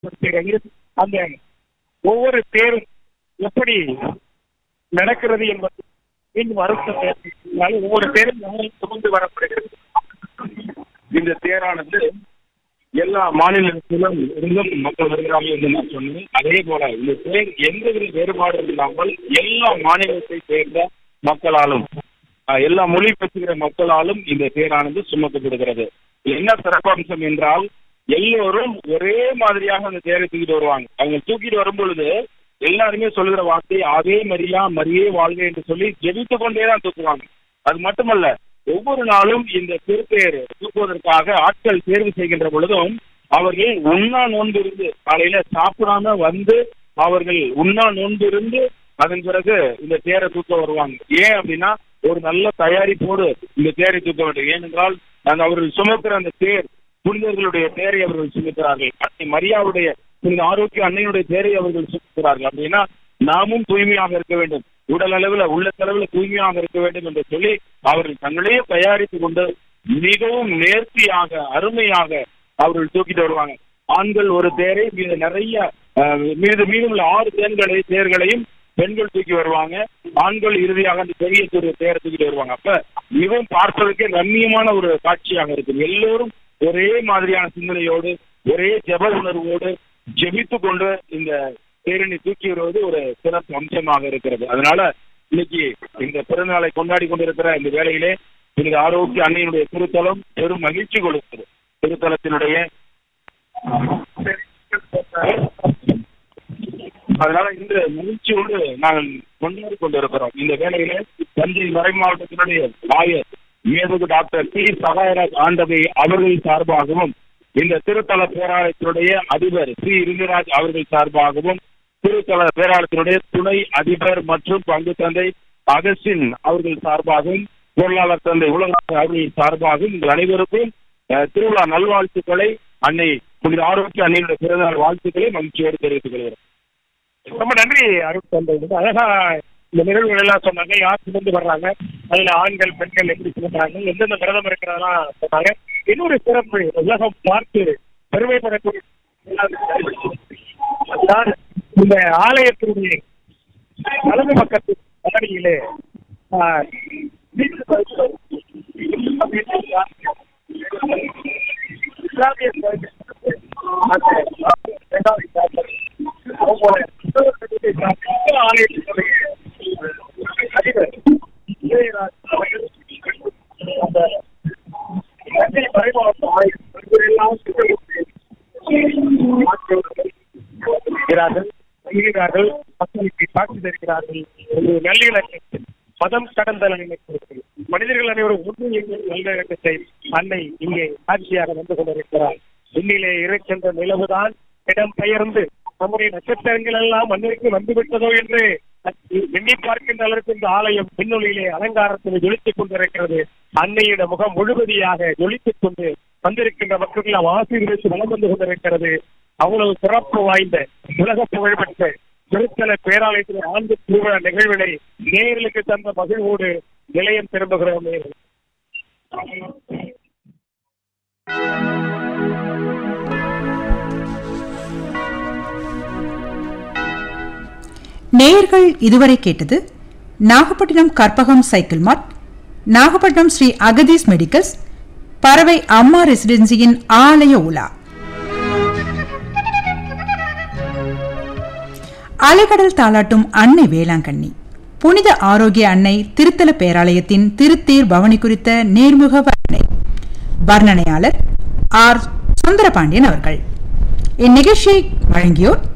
பிறகு அந்த ஒவ்வொரு தேரும் எப்படி நடக்கிறது என்பது இன்னும் வருத்தம் ஒவ்வொரு தேரும் யாரும் சுமந்து வரப்படுகிறது இந்த தேரானது எல்லா மாநிலத்திலும் இருந்தும் மக்கள் வருகிறாங்க என்று நான் சொன்னேன் அதே போல இந்த தேர் எந்தவித வேறுபாடும் இல்லாமல் எல்லா மாநிலத்தை சேர்ந்த மக்களாலும் அஹ், எல்லா மொழி பேசுகிற மக்களாலும் இந்த தேரானது சுமக்கப்படுகிறது என்ன சிறப்பம்சம் என்றால் எல்லோரும் ஒரே மாதிரியாக அந்த தேரை தூக்கிட்டு வருவாங்க அவங்க தூக்கிட்டு வரும் பொழுது எல்லாருமே சொல்லுகிற வார்த்தை அதே மரியா மரியே வாழ்க என்று சொல்லி ஜெபித்து கொண்டே தான் தூக்குவாங்க அது மட்டுமல்ல ஒவ்வொரு நாளும் இந்த திருத்தேர் தூக்குவதற்காக ஆட்கள் தேர்வு செய்கின்ற பொழுதும் அவர்கள் உண்ணா நோன்பு இருந்து காலையில சாப்பிடாம வந்து அவர்கள் உண்ணா நோன்பு இருந்து அதன் பிறகு இந்த தேரை தூக்க வருவாங்க ஏன் அப்படின்னா ஒரு நல்ல தயாரிப்போடு இந்த தேரை தூக்க வேண்டும் ஏனென்றால் அந்த அவர்கள் சுமக்கிற அந்த தேர் புனிதர்களுடைய தேரை அவர்கள் சுமக்கிறார்கள் அன்னை மரியாவுடைய புனித ஆரோக்கிய அன்னையுடைய தேரை அவர்கள் சுமக்கிறார்கள் அப்படின்னா நாமும் தூய்மையாக இருக்க வேண்டும் உடல் அளவில் உள்ள அளவில் தூய்மையாக இருக்க வேண்டும் என்று சொல்லி அவர்கள் தங்களையே தயாரித்துக் கொண்டு மிகவும் நேர்த்தியாக அருமையாக அவர்கள் தூக்கிட்டு வருவாங்க ஆண்கள் ஒரு தேரை மீது நிறைய அஹ், மீது மீதமுள்ள ஆறு தேன்களை தேர்களையும் பெண்கள் தூக்கி வருவாங்க ஆண்கள் இறுதியாக அந்த பெரிய ஒரு தேரை தூக்கிட்டு வருவாங்க அப்ப மிகவும் பார்ப்பதற்கே ரம்மியமான ஒரு காட்சியாக இருக்கும் எல்லோரும் ஒரே மாதிரியான சிந்தனையோடு ஒரே ஜெப உணர்வோடு ஜெபித்து கொண்டு இந்த பேரணி தூக்கி வருவது ஒரு சிறப்பு அம்சமாக இருக்கிறது அதனால இன்னைக்கு இந்த பிறந்தநாளை கொண்டாடி கொண்டிருக்கிற இந்த வேளையிலே புனித ஆரோக்கிய அன்னையினுடைய திருத்தலம் பெரும் மகிழ்ச்சி கொடுக்கிறது திருத்தலத்தினுடைய அதனால இந்த மகிழ்ச்சியோடு நாங்கள் கொண்டாடி கொண்டிருக்கிறோம் இந்த வேளையிலே தஞ்சை மறை மாவட்டத்தினுடைய ஆயர் மேதகு டாக்டர் டி சகாயராஜ் ஆண்டவை அவர்கள் சார்பாகவும் இந்த திருத்தல பேராலயத்தினுடைய அதிபர் சி இருந்தராஜ் அவர்கள் சார்பாகவும் திருத்தல பேராலயத்தினுடைய துணை அதிபர் மற்றும் பங்கு தந்தை அகஸ்டின் அவர்கள் சார்பாகவும் பொருளாளர் தந்தை உலக அவர்கள் சார்பாகவும் உங்கள் அனைவருக்கும் அஹ், திருவிழா நல்வாழ்த்துக்களை அன்னை புனித ஆரோக்கிய அன்னையுடைய பிறந்தநாள் வாழ்த்துக்களை மகிழ்ச்சியோடு தெரிவித்துக் கொள்கிறேன் ரொம்ப நன்றி அருள் தந்தை வந்து அழகா இந்த நிகழ்வுகள் எல்லாம் சொன்னாங்க யார் சுமந்து வர்றாங்க அதுல ஆண்கள் பெண்கள் எப்படி சுமந்துறாங்க எந்தெந்த விரதம் இருக்கிறதெல்லாம் சொன்னாங்க இன்னொரு சிறப்பு உலகம் பார்த்து பெருமைப்படக்கூடிய அதான் இந்த ஆலயத்தினுடைய வலது பக்கத்து பகுதியிலே ஆஹ், இஸ்லாமிய அந்த இரண்டாவது சாப்டர் அதுபோல இந்த ஆலயத்தினுடைய அதிபர் இளையராஜ் அவர்கள் அந்த தஞ்சை மறைமாவட்ட ஆலயம் இவரெல்லாம் இருக்கிறார்கள் இருக்கிறார்கள் மக்களுக்கு காட்சி தருகிறார்கள் ஒரு நல்லிணக்கத்தில் மதம் கடந்த நல்லிணக்கத்தில் மனிதர்கள் அனைவரும் ஒன்று எங்கும் நல்லிணக்கத்தை அன்னை இங்கே காட்சியாக வந்து கொண்டிருக்கிறார் விண்ணிலே இருக்கின்ற நிலவுதான் இடம் பெயர்ந்து நம்முடைய நட்சத்திரங்கள் எல்லாம் மண்ணிற்கு வந்துவிட்டதோ என்று எண்ணி பார்க்கின்ற அளவுக்கு இந்த ஆலயம் பின்னொலியிலே அலங்காரத்தில் ஜொலித்துக் கொண்டிருக்கிறது அன்னையிட முகம் முழுவதியாக ஜொலித்துக் கொண்டு வந்திருக்கின்ற மக்கள் நாம் ஆசீர்வதித்து வளம் வந்து கொண்டிருக்கிறது அவ்வளவு சிறப்பு வாய்ந்த உலக புகழ்பெற்ற திருத்தல பேராலயத்தில் ஆண்டு திருவிழா நிகழ்வினை நேர்களுக்கு தந்த மகிழ்வோடு நிலையம் திரும்புகிறோம் நேயர்களே. நேயர்கள் இதுவரை கேட்டது Nagapattinam Karpagam cycle mart Nagapattinam Sri Agathees medicals பறவை அம்மா ரெசிடென்சியின் ஆலய உலா அலைக்கடல் தாளாட்டும் அன்னை வேளாங்கண்ணி புனித ஆரோக்கிய அன்னை திருத்தல பேராலயத்தின் திருத்தேர் பவனி குறித்த நேர்முக வர்ணனை வர்ணனையாளர் ஆர் சுந்தரபாண்டியன் அவர்கள் இந்நிகழ்ச்சியை வழங்கியோர்